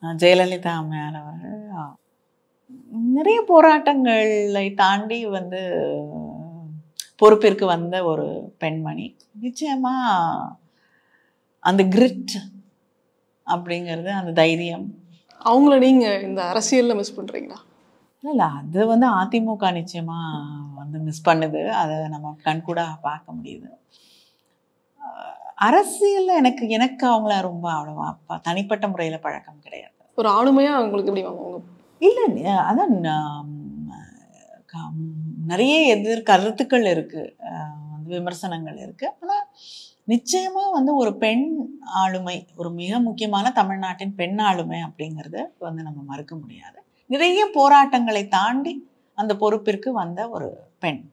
அஹ் ஜெயலலிதா அம்மையார் அவர்கள் அஹ், நிறைய போராட்டங்களை தாண்டி வந்து பொறுப்பிற்கு வந்த ஒரு பெண்மணி நிச்சயமா அந்த கிரிட் அப்படிங்கிறது அந்த தைரியம் அவங்கள நீங்க இந்த அரசியல்ல மிஸ் பண்றீங்களா இல்ல இல்ல அது வந்து அதிமுக நிச்சயமா வந்து மிஸ் பண்ணுது அதை நம்ம கண்கூடா பார்க்க முடியுது அஹ் அரசியல்ல எனக்கு எனக்கு அவங்கள ரொம்ப அவ்வளவா ப- தனிப்பட்ட முறையில பழக்கம் கிடையாது ஒரு ஆளுமையா உங்களுக்கு எப்படி மேம் அவங்க இல்ல ந- அதான் நான், க- நிறைய எதிர் கருத்துக்கள் இருக்கு அஹ் வந்து விமர்சனங்கள் இருக்கு ஆனா நிச்சயமா வந்து ஒரு பெண் ஆளுமை ஒரு மிக முக்கியமான தமிழ்நாட்டின் பெண் ஆளுமை அப்படிங்கறத வந்து நம்ம மறுக்க முடியாது நிறைய போராட்டங்களை தாண்டி அந்த பொறுப்பிற்கு வந்த ஒரு பெண்